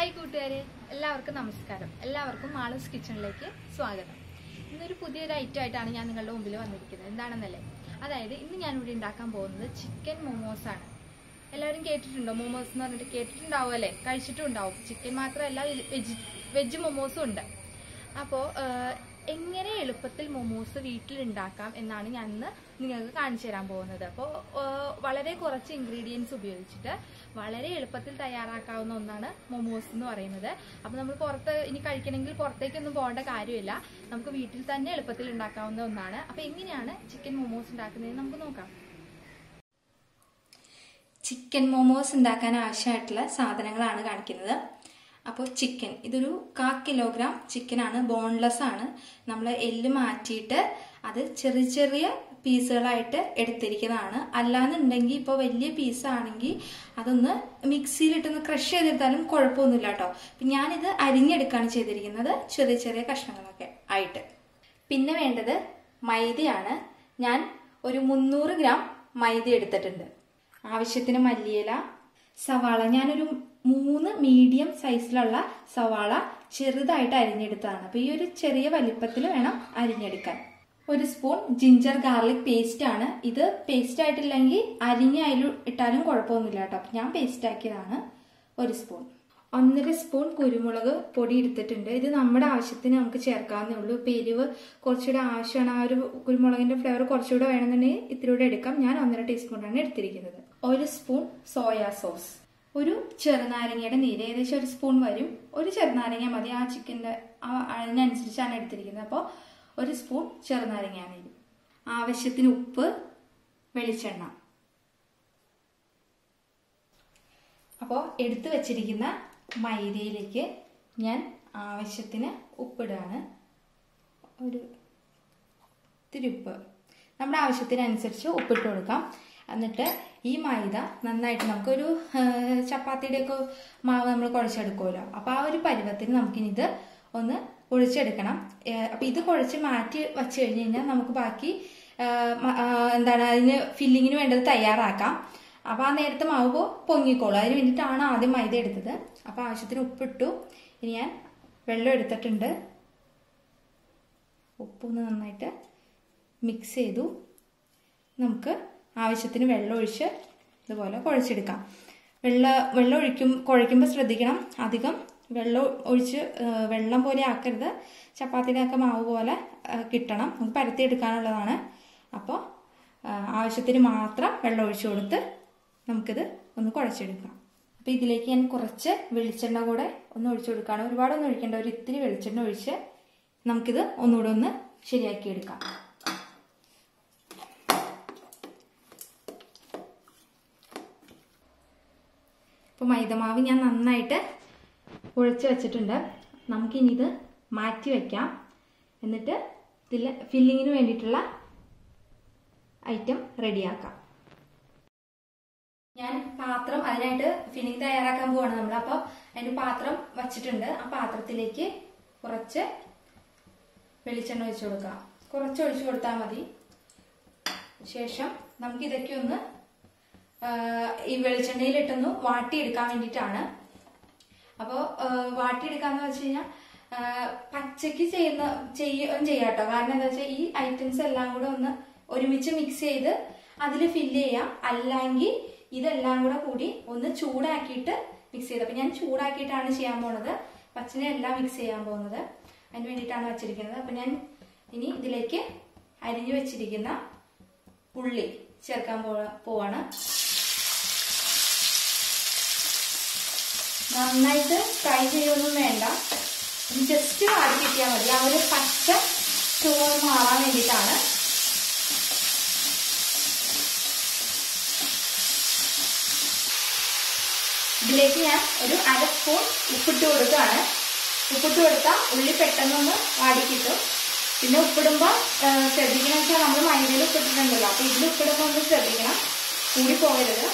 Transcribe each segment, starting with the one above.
Hi കൂട്ടുകാരെ എല്ലാവർക്കും നമസ്കാരം എല്ലാവർക്കും മാളൂസ് കിച്ചണിലേക്ക് സ്വാഗതം ഇന്നൊരു പുതിയൊരു ഐറ്റം ആയിട്ടാണ് ഞാൻ നിങ്ങളുടെ മുമ്പിൽ വന്നിരിക്കുന്നത് എന്താണെന്നല്ലേ അതായത് ഇന്ന് ഞാൻ ഇവിടെ ഉണ്ടാക്കാൻ പോകുന്നത് ചിക്കൻ മോമോസ് ആണ് എല്ലാവരും കേട്ടിട്ടുണ്ടോ മോമോസ് എന്ന് പറഞ്ഞിട്ട് കേട്ടിട്ടുണ്ടാവും അല്ലേ കഴിച്ചിട്ടും ഉണ്ടാവും ചിക്കൻ മാത്രമല്ല വെജ് വെജ് മോമോസും ഉണ്ട് അപ്പോൾ എങ്ങനെ എളുപ്പത്തിൽ മൊമോസ് വീട്ടിൽ ഉണ്ടാക്കാം എന്നാണ് ഞാൻ ഇന്ന് നിങ്ങൾക്ക് കാണിച്ചു തരാൻ പോകുന്നത് അപ്പോൾ വളരെ കുറച്ച് ഇൻഗ്രീഡിയൻസ് ഉപയോഗിച്ചിട്ട് വളരെ എളുപ്പത്തിൽ തയ്യാറാക്കാവുന്ന ഒന്നാണ് മൊമോസ് എന്ന് പറയുന്നത് അപ്പോൾ നമ്മൾ പുറത്ത് ഇനി കഴിക്കണമെങ്കിൽ പുറത്തേക്കൊന്നും പോകേണ്ട കാര്യമില്ല നമുക്ക് വീട്ടിൽ തന്നെ എളുപ്പത്തിൽ ഉണ്ടാക്കാവുന്ന ഒന്നാണ് അപ്പോൾ എങ്ങനെയാണ് ചിക്കൻ മൊമോസ് ഉണ്ടാക്കുന്നതെന്ന് നമുക്ക് നോക്കാം ചിക്കൻ മോമോസ് ഉണ്ടാക്കാൻ ആവശ്യമായിട്ടുള്ള സാധനങ്ങളാണ് കാണിക്കുന്നത് അപ്പോൾ ചിക്കൻ ഇതൊരു കാ കിലോഗ്രാം ചിക്കനാണ് ബോൺലെസ് ആണ് നമ്മൾ എല്ല് മാറ്റിയിട്ട് അത് ചെറിയ ചെറിയ പീസുകളായിട്ട് എടുത്തിരിക്കുന്നതാണ് അല്ലാന്നുണ്ടെങ്കിൽ ഇപ്പോൾ വലിയ പീസാണെങ്കിൽ അതൊന്ന് മിക്സിയിലിട്ടൊന്ന് ക്രഷ് ചെയ്തെടുത്താലും കുഴപ്പമൊന്നുമില്ല കേട്ടോ അപ്പം ഞാനിത് അരിഞ്ഞെടുക്കുകയാണ് ചെയ്തിരിക്കുന്നത് ചെറിയ ചെറിയ കഷ്ണങ്ങളൊക്കെ ആയിട്ട് പിന്നെ വേണ്ടത് മൈദയാണ് ഞാൻ ഒരു മുന്നൂറ് ഗ്രാം മൈദ എടുത്തിട്ടുണ്ട് ആവശ്യത്തിന് മല്ലിയില സവാള ഞാനൊരു മൂന്ന് മീഡിയം സൈസിലുള്ള സവാള ചെറുതായിട്ട് അരിഞ്ഞെടുത്തതാണ് അപ്പോൾ ഈ ഒരു ചെറിയ വലിപ്പത്തിൽ വേണം അരിഞ്ഞെടുക്കാൻ ഒരു സ്പൂൺ ജിഞ്ചർ ഗാർലിക് പേസ്റ്റ് ആണ് ഇത് പേസ്റ്റ് ആയിട്ടില്ലെങ്കിൽ അരിഞ്ഞ അതിൽ ഇട്ടാലും കുഴപ്പമൊന്നുമില്ല കേട്ടോ അപ്പം ഞാൻ പേസ്റ്റ് ആക്കിയതാണ് ഒരു സ്പൂൺ ഒന്നര സ്പൂൺ കുരുമുളക് പൊടി എടുത്തിട്ടുണ്ട് ഇത് നമ്മുടെ ആവശ്യത്തിന് നമുക്ക് ചേർക്കാവുന്നേ ഉള്ളൂ ഇപ്പം എരിവ് കുറച്ചുകൂടെ ആവശ്യമാണ് ആ ഒരു കുരുമുളകിന്റെ ഫ്ലേവർ കുറച്ചുകൂടെ വേണമെന്നുണ്ടെങ്കിൽ ഇത്തിരി കൂടെ എടുക്കാം ഞാൻ ഒന്നര ടീസ്പൂണാണ് എടുത്തിരിക്കുന്നത് ഒരു സ്പൂൺ സോയാ സോസ് ഒരു ചെറുനാരങ്ങയുടെ നീര് ഏകദേശം ഒരു സ്പൂൺ വരും ഒരു ചെറുനാരങ്ങ മതി ആ ചിക്കൻ്റെ അതിനനുസരിച്ചാണ് എടുത്തിരിക്കുന്നത് അപ്പോൾ ഒരു സ്പൂൺ ചെറുനാരങ്ങ നീര് ആവശ്യത്തിന് ഉപ്പ് വെളിച്ചെണ്ണ അപ്പോൾ എടുത്തു വച്ചിരിക്കുന്ന മൈദയിലേക്ക് ഞാൻ ആവശ്യത്തിന് ഉപ്പിടാണ് ഒരു ഇത്തിരി ഉപ്പ് നമ്മുടെ ആവശ്യത്തിനനുസരിച്ച് ഉപ്പിട്ട് കൊടുക്കാം എന്നിട്ട് ഈ മൈദ നന്നായിട്ട് നമുക്കൊരു ചപ്പാത്തിയുടെ ഒക്കെ മാവ് നമ്മൾ കുഴച്ചെടുക്കുമല്ലോ അപ്പോൾ ആ ഒരു പരുവത്തിന് നമുക്കിനി ഇത് ഒന്ന് കുഴച്ചെടുക്കണം അപ്പോൾ ഇത് കുഴച്ച് മാറ്റി വെച്ച് കഴിഞ്ഞ് കഴിഞ്ഞാൽ നമുക്ക് ബാക്കി എന്താണ് അതിന് ഫില്ലിങ്ങിന് വേണ്ടത് തയ്യാറാക്കാം അപ്പോൾ ആ നേരത്തെ മാവ് പൊങ്ങിക്കോളും അതിന് വേണ്ടിയിട്ടാണ് ആദ്യം മൈദ എടുത്തത് അപ്പോൾ ആവശ്യത്തിന് ഉപ്പിട്ടു ഇനി ഞാൻ വെള്ളം എടുത്തിട്ടുണ്ട് ഉപ്പൊന്ന് നന്നായിട്ട് മിക്സ് ചെയ്തു നമുക്ക് ആവശ്യത്തിന് വെള്ളം ഒഴിച്ച് ഇതുപോലെ കുഴച്ചെടുക്കാം വെള്ള വെള്ളം ഒഴിക്കും കുഴയ്ക്കുമ്പോൾ ശ്രദ്ധിക്കണം അധികം വെള്ളം ഒഴിച്ച് വെള്ളം പോലെ ആക്കരുത് ചപ്പാത്തിയുടെ ഒക്കെ മാവ് പോലെ കിട്ടണം നമുക്ക് പരത്തിയെടുക്കാനുള്ളതാണ് അപ്പോൾ ആവശ്യത്തിന് മാത്രം വെള്ളം ഒഴിച്ചു കൊടുത്ത് നമുക്കിത് ഒന്ന് കുഴച്ചെടുക്കാം അപ്പോൾ ഇതിലേക്ക് ഞാൻ കുറച്ച് വെളിച്ചെണ്ണ കൂടെ ഒന്ന് ഒഴിച്ചു കൊടുക്കുകയാണ് ഒരുപാടൊന്നും ഒഴിക്കേണ്ട ഒരു ഇത്തിരി വെളിച്ചെണ്ണ ഒഴിച്ച് നമുക്കിത് ഒന്നുകൂടെ ഒന്ന് ശരിയാക്കി എടുക്കാം ഇപ്പോൾ മൈദമാവ് ഞാൻ നന്നായിട്ട് കുഴച്ച് വെച്ചിട്ടുണ്ട് നമുക്കിനി ഇത് മാറ്റി വയ്ക്കാം എന്നിട്ട് ഇതിൽ ഫില്ലിങ്ങിന് വേണ്ടിയിട്ടുള്ള ഐറ്റം റെഡിയാക്കാം ഞാൻ പാത്രം അതിനായിട്ട് ഫില്ലിംഗ് തയ്യാറാക്കാൻ പോവാണ് നമ്മൾ അപ്പോൾ അതിന് പാത്രം വച്ചിട്ടുണ്ട് ആ പാത്രത്തിലേക്ക് കുറച്ച് വെളിച്ചെണ്ണ ഒഴിച്ചു കൊടുക്കാം കുറച്ച് ഒഴിച്ചു കൊടുത്താൽ മതി ശേഷം നമുക്ക് ഇതൊക്കെ ഒന്ന് ഈ വെളിച്ചെണ്ണയിലിട്ടൊന്ന് വാട്ടിയെടുക്കാൻ വേണ്ടിയിട്ടാണ് അപ്പോൾ വാട്ടിയെടുക്കാന്ന് വെച്ച് കഴിഞ്ഞാൽ പച്ചയ്ക്ക് ചെയ്യുന്ന ചെയ്യും ചെയ്യാം കേട്ടോ കാരണം എന്താ വെച്ചാൽ ഈ ഐറ്റംസ് എല്ലാം കൂടെ ഒന്ന് ഒരുമിച്ച് മിക്സ് ചെയ്ത് അതിൽ ഫില്ല് ചെയ്യാം അല്ലെങ്കിൽ ഇതെല്ലാം കൂടെ കൂടി ഒന്ന് ചൂടാക്കിയിട്ട് മിക്സ് ചെയ്ത് അപ്പം ഞാൻ ചൂടാക്കിയിട്ടാണ് ചെയ്യാൻ പോണത് പച്ചനെ എല്ലാം മിക്സ് ചെയ്യാൻ പോകുന്നത് അതിന് വേണ്ടിയിട്ടാണ് വെച്ചിരിക്കുന്നത് അപ്പം ഞാൻ ഇനി ഇതിലേക്ക് അരിഞ്ഞു വെച്ചിരിക്കുന്ന ഉള്ളി ചേർക്കാൻ പോ പോവാണ് നന്നായിട്ട് ഫ്രൈ ചെയ്യൊന്നും വേണ്ട ജസ്റ്റ് വാടി കിട്ടിയാൽ മതി ആ ഒരു പച്ച ചുവ മാറാൻ വേണ്ടിയിട്ടാണ് ഇതിലേക്ക് ഞാൻ ഒരു അര സ്പൂൺ ഉപ്പിട്ട് കൊടുക്കുകയാണ് ഉപ്പിട്ട് കൊടുത്താൽ ഉള്ളി പെട്ടെന്നൊന്ന് വാടി കിട്ടും പിന്നെ ഉപ്പിടുമ്പോൾ ശ്രദ്ധിക്കണം വെച്ചാൽ നമ്മൾ മൈദയിൽ ഉപ്പിട്ടിട്ടുണ്ടല്ലോ അപ്പോൾ ഇതിൽ ഉപ്പിടുമ്പോൾ ഒന്ന് ശ്രദ്ധിക്കണം കൂടി പോകരുത്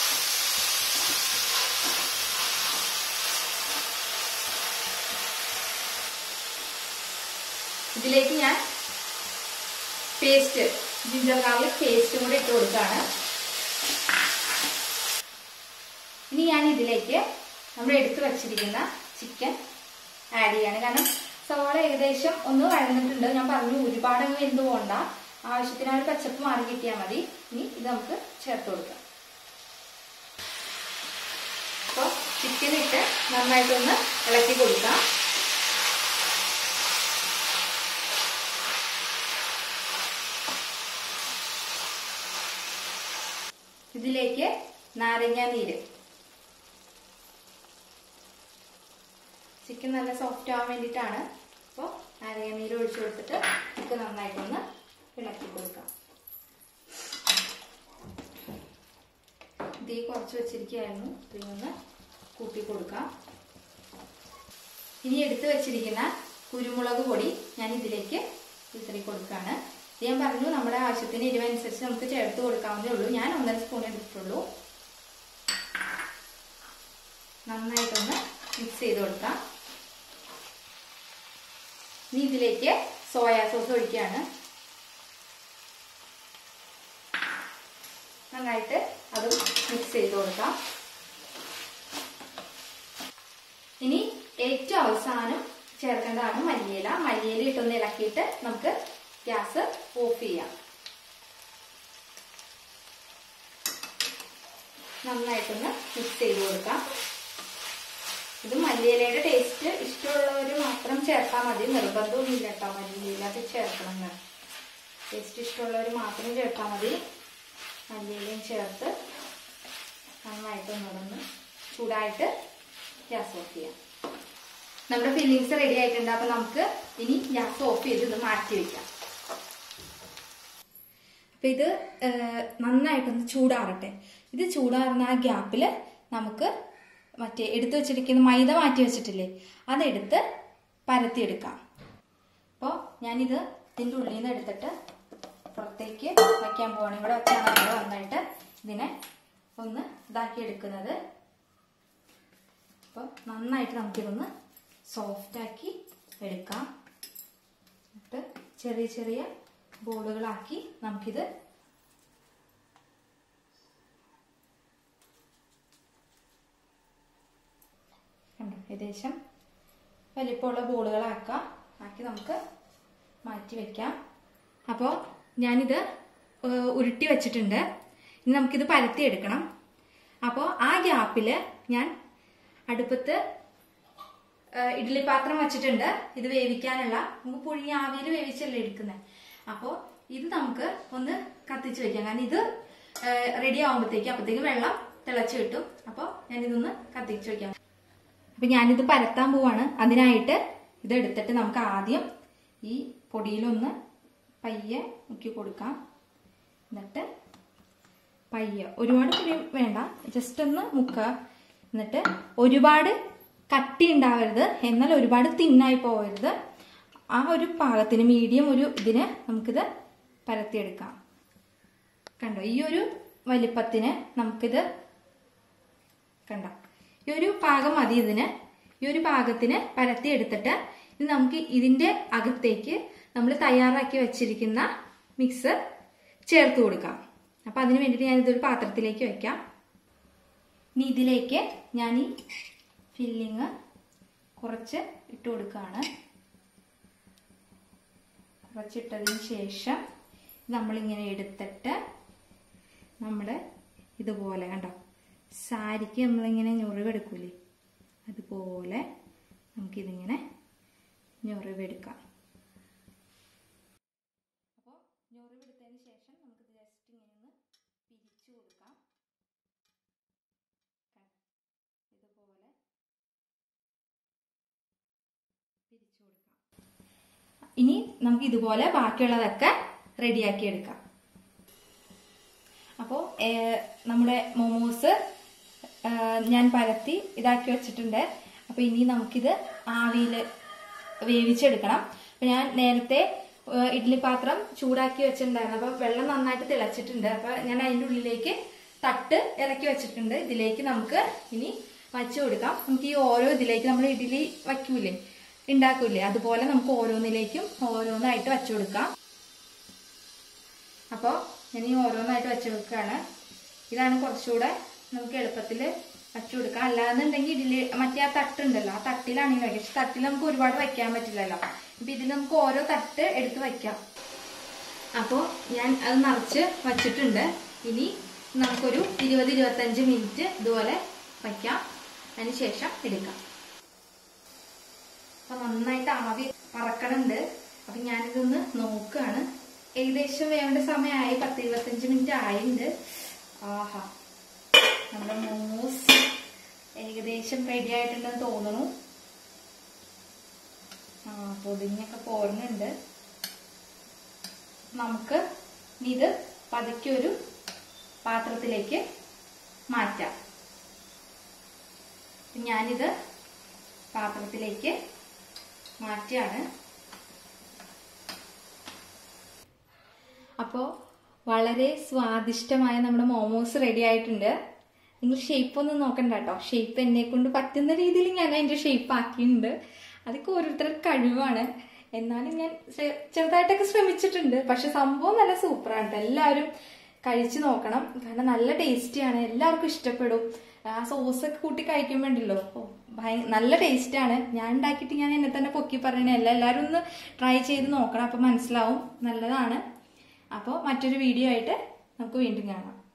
ഇതിലേക്ക് ഞാൻ പേസ്റ്റ് ജിഞ്ചർ ഗാർലിക് പേസ്റ്റും കൂടി ഇട്ട് കൊടുക്കുകയാണ് ഇനി ഞാൻ ഇതിലേക്ക് നമ്മൾ എടുത്തു വച്ചിരിക്കുന്ന ചിക്കൻ ആഡ് ചെയ്യാണ് കാരണം സവാള ഏകദേശം ഒന്ന് വഴന്നിട്ടുണ്ട് ഞാൻ പറഞ്ഞു ഒരുപാട് അങ്ങ് എന്ത് പോണ്ട ആവശ്യത്തിന് ആ ഒരു പച്ചപ്പ് മാറി കിട്ടിയാൽ മതി ഇനി ഇത് നമുക്ക് ചേർത്ത് കൊടുക്കാം അപ്പോൾ ചിക്കൻ ഇട്ട് നന്നായിട്ടൊന്ന് ഇളക്കി കൊടുക്കാം ഇതിലേക്ക് നാരങ്ങ നീര് ചിക്കൻ നല്ല സോഫ്റ്റ് ആവാൻ വേണ്ടിയിട്ടാണ് അപ്പോൾ നാരങ്ങ നീര് ഒഴിച്ചു കൊടുത്തിട്ട് ചിക്കൻ നന്നായിട്ടൊന്ന് ഇളക്കി കൊടുക്കാം തീ കുറച്ച് വെച്ചിരിക്കുകയായിരുന്നു തീ ഒന്ന് കൂട്ടി കൊടുക്കാം ഇനി എടുത്തു വെച്ചിരിക്കുന്ന കുരുമുളക് പൊടി ഞാൻ ഇതിലേക്ക് വിതറി കൊടുക്കുകയാണ് ഇത് ഞാൻ പറഞ്ഞു നമ്മുടെ ആവശ്യത്തിന് എരിവനുസരിച്ച് നമുക്ക് ചേർത്ത് കൊടുക്കാവുന്നേ ഉള്ളൂ ഞാൻ ഒന്നര സ്പൂൺ എടുത്തിട്ടുള്ളൂ നന്നായിട്ടൊന്ന് മിക്സ് ചെയ്ത് കൊടുക്കാം ഇനി ഇതിലേക്ക് സോയാ സോസ് ഒഴിക്കുകയാണ് നന്നായിട്ട് അതും മിക്സ് ചെയ്ത് കൊടുക്കാം ഇനി ഏറ്റവും അവസാനം ചേർക്കേണ്ടതാണ് മല്ലിയില മല്ലിയില ഇട്ടൊന്ന് ഇളക്കിയിട്ട് നമുക്ക് ഗ്യാസ് ഓഫ് ചെയ്യാം നന്നായിട്ടൊന്ന് മിക്സ് ചെയ്ത് കൊടുക്കാം ഇത് മല്ലിയിലയുടെ ടേസ്റ്റ് ഇഷ്ടമുള്ളവർ മാത്രം ചേർത്താൽ മതി നിർബന്ധമൊന്നുമില്ല കേട്ടോ മല്ലിയില അത് ചേർക്കണം എന്ന് ടേസ്റ്റ് ഇഷ്ടമുള്ളവർ മാത്രം ചേർത്താൽ മതി മല്ലിയിലയും ചേർത്ത് നന്നായിട്ടൊന്നൊന്ന് ചൂടായിട്ട് ഗ്യാസ് ഓഫ് ചെയ്യാം നമ്മുടെ ഫില്ലിങ്സ് റെഡി ആയിട്ടുണ്ട് അപ്പൊ നമുക്ക് ഇനി ഗ്യാസ് ഓഫ് ചെയ്ത് ഇത് മാറ്റി വെക്കാം അപ്പൊ ഇത് ഏഹ്, നന്നായിട്ടൊന്ന് ചൂടാറട്ടെ ഇത് ചൂടാറുന്ന ആ ഗ്യാപ്പിൽ നമുക്ക് മറ്റേ എടുത്തു വെച്ചിരിക്കുന്ന മൈദ മാറ്റി വെച്ചിട്ടില്ലേ അതെടുത്ത് പരത്തിയെടുക്കാം അപ്പോൾ ഞാനിത് ഇതിൻ്റെ ഉള്ളിൽ നിന്ന് എടുത്തിട്ട് പുറത്തേക്ക് വയ്ക്കാൻ പോവാണ് ഇവിടെ വെച്ചാണ് നമ്മൾ നന്നായിട്ട് ഇതിനെ ഒന്ന് ഇതാക്കി എടുക്കുന്നത് അപ്പോൾ നന്നായിട്ട് നമുക്കിതൊന്ന് സോഫ്റ്റാക്കി എടുക്കാം എന്നിട്ട് ചെറിയ ചെറിയ ബോളുകളാക്കി നമുക്കിത് കണ്ടോ ഏകദേശം വലിപ്പമുള്ള ബോളുകളാക്കാം ആക്കി നമുക്ക് മാറ്റി വെക്കാം അപ്പോൾ ഞാനിത് ഏഹ്, ഉരുട്ടി വെച്ചിട്ടുണ്ട് ഇനി നമുക്കിത് പരത്തി എടുക്കണം അപ്പോൾ ആ ഗ്യാപ്പിൽ ഞാൻ അടുപ്പത്ത് ഏഹ്, ഇഡ്ഡലി പാത്രം വെച്ചിട്ടുണ്ട് ഇത് വേവിക്കാനുള്ള നമുക്ക് പുഴുങ്ങി ആവിയിൽ വേവിച്ചല്ലേ എടുക്കുന്നത് അപ്പോൾ ഇത് നമുക്ക് ഒന്ന് കത്തിച്ച് വെക്കാം കാരണം ഇത് റെഡി ആകുമ്പോഴത്തേക്ക് അപ്പോഴത്തേക്ക് വെള്ളം തിളച്ച് കിട്ടും അപ്പോൾ ഞാനിതൊന്ന് കത്തിച്ച് വെക്കാം അപ്പൊ ഞാനിത് പരത്താൻ പോവാണ് അതിനായിട്ട് ഇത് എടുത്തിട്ട് നമുക്ക് ആദ്യം ഈ പൊടിയിലൊന്ന് പയ്യെ മുക്കി കൊടുക്കാം എന്നിട്ട് പയ്യെ ഒരുപാട് പൊടി വേണ്ട ജസ്റ്റ് ഒന്ന് മുക്കുക എന്നിട്ട് ഒരുപാട് കട്ടി ഉണ്ടാവരുത് എന്നാൽ ഒരുപാട് തിന്നായി പോകരുത് ആ ഒരു പാകത്തിന് മീഡിയം ഒരു ഇതിന് നമുക്കിത് പരത്തിയെടുക്കാം കണ്ടോ ഈ ഒരു വലിപ്പത്തിന് നമുക്കിത് കണ്ട ഈ ഒരു പാകം മതി ഇതിന് ഈ ഒരു പാകത്തിന് പരത്തി എടുത്തിട്ട് ഇനി നമുക്ക് ഇതിന്റെ അകത്തേക്ക് നമ്മൾ തയ്യാറാക്കി വെച്ചിരിക്കുന്ന മിക്സ് ചേർത്ത് കൊടുക്കാം അപ്പൊ അതിന് വേണ്ടിയിട്ട് ഞാൻ ഇതൊരു പാത്രത്തിലേക്ക് വെക്കാം ഇനി ഇതിലേക്ക് ഞാൻ ഈ ഫില്ലിങ് കുറച്ച് ഇട്ട് കൊടുക്കുകയാണ് കുറച്ചിട്ടതിന് ശേഷം നമ്മളിങ്ങനെ എടുത്തിട്ട് നമ്മുടെ ഇതുപോലെ കണ്ടോ സാരിക്ക് നമ്മളിങ്ങനെ ഞൊറിവെടുക്കൂലേ അതുപോലെ നമുക്കിതിങ്ങനെ ഞൊറിവെടുക്കാം അപ്പോൾ ഞൊറിവെടുത്തതിന് ശേഷം നമുക്കിത് ജസ്റ്റ് ഇങ്ങനെ ഒന്ന് പിരിച്ചു കൊടുക്കാം കണ്ടോ? ഇതുപോലെ പിരിച്ചു കൊടുക്കാം ഇനി നമുക്ക് ഇതുപോലെ ബാക്കിയുള്ളതൊക്കെ റെഡിയാക്കി എടുക്കാം അപ്പോൾ നമ്മുടെ മോമോസ് ഞാൻ പരത്തി ഇതാക്കി വെച്ചിട്ടുണ്ട് അപ്പോൾ ഇനി നമുക്കിത് ആവിയിൽ വേവിച്ചെടുക്കണം അപ്പോൾ ഞാൻ നേരത്തെ ഏഹ്, ഇഡ്ഡലി പാത്രം ചൂടാക്കി വെച്ചിട്ടുണ്ടായിരുന്നു അപ്പോൾ വെള്ളം നന്നായിട്ട് തിളച്ചിട്ടുണ്ട് അപ്പോൾ ഞാൻ അതിൻ്റെ ഉള്ളിലേക്ക് തട്ട് ഇറക്കി വെച്ചിട്ടുണ്ട് ഇതിലേക്ക് നമുക്ക് ഇനി വച്ചു കൊടുക്കാം നമുക്ക് ഈ ഓരോ ഇതിലേക്ക് നമ്മൾ ഇഡ്ഡലി വയ്ക്കൂലേ ഉണ്ടാക്കൂലേ അതുപോലെ നമുക്ക് ഓരോന്നിലേക്കും ഓരോന്നായിട്ട് വച്ചു കൊടുക്കാം അപ്പോൾ ഞാൻ ഈ ഓരോന്നായിട്ട് വെച്ച് വെക്കുകയാണ് ഇതാണ് കുറച്ചുകൂടെ നമുക്ക് എളുപ്പത്തിൽ വച്ചു കൊടുക്കാം അല്ലാന്നുണ്ടെങ്കിൽ ഇതില് മറ്റേ ആ തട്ടുണ്ടല്ലോ ആ തട്ടിലാണെങ്കിൽ വയ്ക്കാം പക്ഷെ തട്ടിൽ നമുക്ക് ഒരുപാട് വയ്ക്കാൻ പറ്റില്ലല്ലോ അപ്പൊ ഇതിൽ നമുക്ക് ഓരോ തട്ട് എടുത്ത് വയ്ക്കാം അപ്പോൾ ഞാൻ അത് നിറച്ച് വച്ചിട്ടുണ്ട് ഇനി നമുക്കൊരു ഇരുപത് ഇരുപത്തഞ്ച് മിനിറ്റ് ഇതുപോലെ വയ്ക്കാം അതിന് ശേഷം എടുക്കാം അപ്പൊ നന്നായിട്ട് ആവി പറക്കണുണ്ട് അപ്പൊ ഞാനിതൊന്ന് നോക്കുകയാണ് ഏകദേശം വേണ്ട സമയമായി പത്ത് ഇരുപത്തഞ്ച് മിനിറ്റ് ആയിട്ടുണ്ട് ആഹാ നമ്മുടെ മോമോസ് ഏകദേശം റെഡി ആയിട്ടുണ്ടെന്ന് തോന്നുന്നു ആ പൊതിഞ്ഞൊക്കെ പോരുന്നുണ്ട് നമുക്ക് ഇത് പതുക്കെ ഒരു പാത്രത്തിലേക്ക് മാറ്റാം ഞാനിത് പാത്രത്തിലേക്ക് മാറ്റിയാണ് അപ്പോൾ വളരെ സ്വാദിഷ്ടമായ നമ്മുടെ മോമോസ് റെഡി ആയിട്ടുണ്ട് നിങ്ങൾ ഷേപ്പ് ഒന്നും നോക്കണ്ട കേട്ടോ ഷേപ്പ് എന്നെ കൊണ്ട് പറ്റുന്ന രീതിയിൽ ഞാൻ അതിന്റെ ഷേപ്പ് ആക്കിയിട്ടുണ്ട് അതൊക്കെ ഓരോരുത്തരുടെ കഴിവാണ് എന്നാലും ഞാൻ ചെ- ചെറുതായിട്ടൊക്കെ ശ്രമിച്ചിട്ടുണ്ട് പക്ഷെ സംഭവം നല്ല സൂപ്പറാണ് കേട്ടോ എല്ലാവരും കഴിച്ചു നോക്കണം കാരണം നല്ല ടേസ്റ്റിയാണ് എല്ലാവർക്കും ഇഷ്ടപ്പെടും ആ സോസൊക്കെ കൂട്ടി കഴിക്കുമ്പോണ്ടല്ലോ ഓ ഭയ നല്ല ടേസ്റ്റാണ് ഞാൻ ഉണ്ടാക്കിയിട്ട് ഞാൻ എന്നെ തന്നെ പൊക്കി പറയണല്ല എല്ലാവരും ഒന്ന് ട്രൈ ചെയ്ത് നോക്കണം അപ്പം മനസ്സിലാവും നല്ലതാണ് അപ്പോൾ മറ്റൊരു വീഡിയോ ആയിട്ട് നമുക്ക് വീണ്ടും കാണാം